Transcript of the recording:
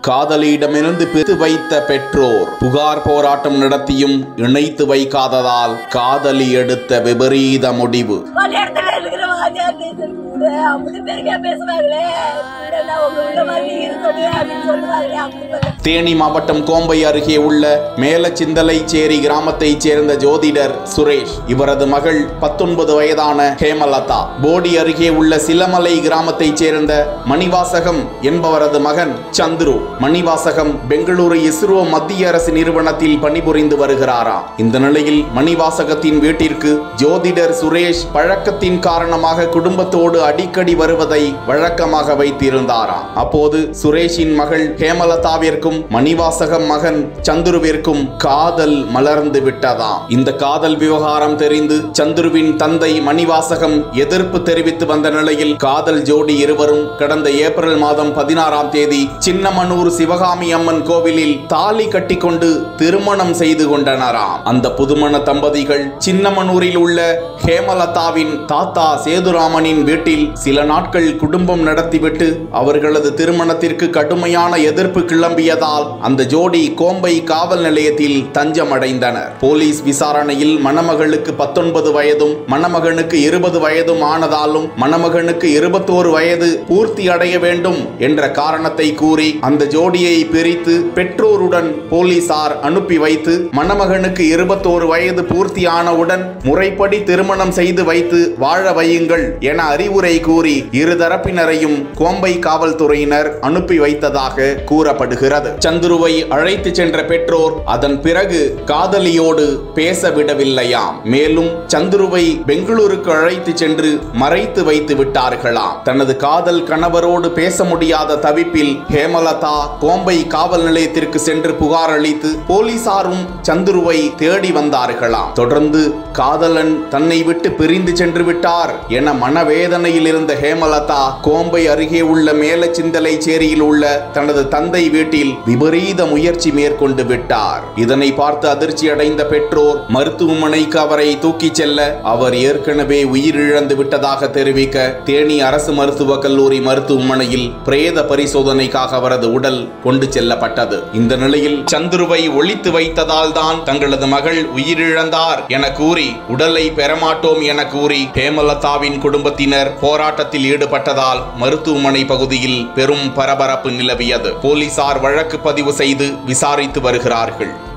காதலியிடமிருந்து பிரித்து வைத்த பெற்றோர் புகார் போராட்டம் நடத்தியும் இணைத்து வைக்காததால் காதலி எடுத்த விபரீத முடிவு ஒரு இடத்துல இருக்கிற வாத்தியார் டீச்சர் கூட அப்படி பெருமையா பேசுவாங்களே இல்லைன்னா உங்க உள்ள மாதிரி இருக்கணும் அப்படின்னு சொல்லுவாங்களே அப்படி சொல்ல தேனி மாவட்டம் கோம்பை அருகே உள்ள மேலச்சிந்தலைச்சேரி கிராமத்தைச் சேர்ந்த ஜோதிடர் சுரேஷ் இவரது மகள் பத்தொன்பது வயதான ஹேமலதா போடி அருகே உள்ள சிலமலை கிராமத்தைச் சேர்ந்த மணிவாசகம் என்பவரது மகன் சந்துரு மணிவாசகம் பெங்களூரு இஸ்ரோ மத்திய அரசு நிறுவனத்தில் பணிபுரிந்து வருகிறாராம் இந்த நிலையில் மணிவாசகத்தின் வீட்டிற்கு ஜோதிடர் சுரேஷ் பழக்கத்தின் காரணமாக குடும்பத்தோடு அடிக்கடி வருவதை வழக்கமாக வைத்திருந்தாராம் அப்போது சுரேஷின் மகள் ஹேமலதாவிற்கும் மணிவாசகம் மகன் சந்துருவிற்கும் காதல் மலர்ந்து விட்டதாம் இந்த காதல் விவகாரம் தெரிந்து சந்துருவின் தந்தை மணிவாசகம் எதிர்ப்பு தெரிவித்து வந்த நிலையில் காதல் ஜோடி இருவரும் கடந்த ஏப்ரல் மாதம் பதினாறாம் தேதி சின்னமனூர் சிவகாமி அம்மன் கோவிலில் தாலி கட்டிக்கொண்டு திருமணம் செய்து கொண்டனராம் அந்த புதுமண தம்பதிகள் சின்னமனூரில் உள்ள ஹேமலதாவின் தாத்தா சேதுராமனின் வீட்டில் சில நாட்கள் குடும்பம் நடத்திவிட்டு அவர்களது திருமணத்திற்கு கடுமையான எதிர்ப்பு கிளம்பியதால் அந்த ஜோடி கோம்பை காவல் நிலையத்தில் தஞ்சமடைந்தனர் போலீஸ் விசாரணையில் மணமகளுக்கு பத்தொன்பது வயதும் மணமகனுக்கு இருபது வயதும் ஆனதாலும் மணமகனுக்கு இருபத்தோரு வயது பூர்த்தி அடைய வேண்டும் என்ற காரணத்தை கூறி அந்த ஜோடியை பிரித்து பெற்றோருடன் போலீசார் அனுப்பி வைத்து மணமகனுக்கு இருபத்தோரு வயது பூர்த்தியானவுடன் முறைப்படி திருமணம் செய்து வைத்து வாழ வையுங்கள் என அறிவுரை கூறி இருதரப்பினரையும் கோம்பை காவல்துறையினர் அனுப்பி வைத்ததாக கூறப்படுகிறது சந்துருவை அழைத்து சென்ற பெற்றோர் அதன் பிறகு காதலியோடு பேச விடவில்லையாம் மேலும் சந்துருவை பெங்களூருக்கு அழைத்து சென்று மறைத்து வைத்து விட்டார்களாம் தனது காதல் கணவரோடு பேச முடியாத தவிப்பில் ஹேமலதா கோம்பை காவல் நிலையத்திற்கு சென்று புகார் அளித்து போலீசாரும் சந்துருவை தேடி வந்தார்களாம் தொடர்ந்து காதலன் தன்னை விட்டு பிரிந்து சென்று விட்டார் என மனவேதனையில் இருந்த ஹேமலதா கோம்பை அருகே உள்ள மேலச்சிந்தலை சேரியில் உள்ள தனது தந்தை வீட்டில் விபரீத முயற்சி மேற்கொண்டு விட்டார் இதனை பார்த்து அதிர்ச்சி அடைந்த பெற்றோர் மருத்துவமனைக்கு அவரை தூக்கிச் செல்ல அவர் ஏற்கனவே உயிரிழந்து விட்டதாக தெரிவிக்க தேனி அரசு மருத்துவக் கல்லூரி மருத்துவமனையில் பிரேத பரிசோதனைக்காக அவரது உடல் கொண்டு செல்லப்பட்டது இந்த நிலையில் சந்துருவை ஒழித்து வைத்ததால் தான் தங்களது மகள் உயிரிழந்தார் என கூறி உடலை பெறமாட்டோம் என கூறி ஹேமலதாவின் குடும்பத்தினர் போராட்டத்தில் ஈடுபட்டதால் மருத்துவமனை பகுதியில் பெரும் பரபரப்பு நிலவியது போலீசார் வழக்கு பதிவு செய்து விசாரித்து வருகிறார்கள்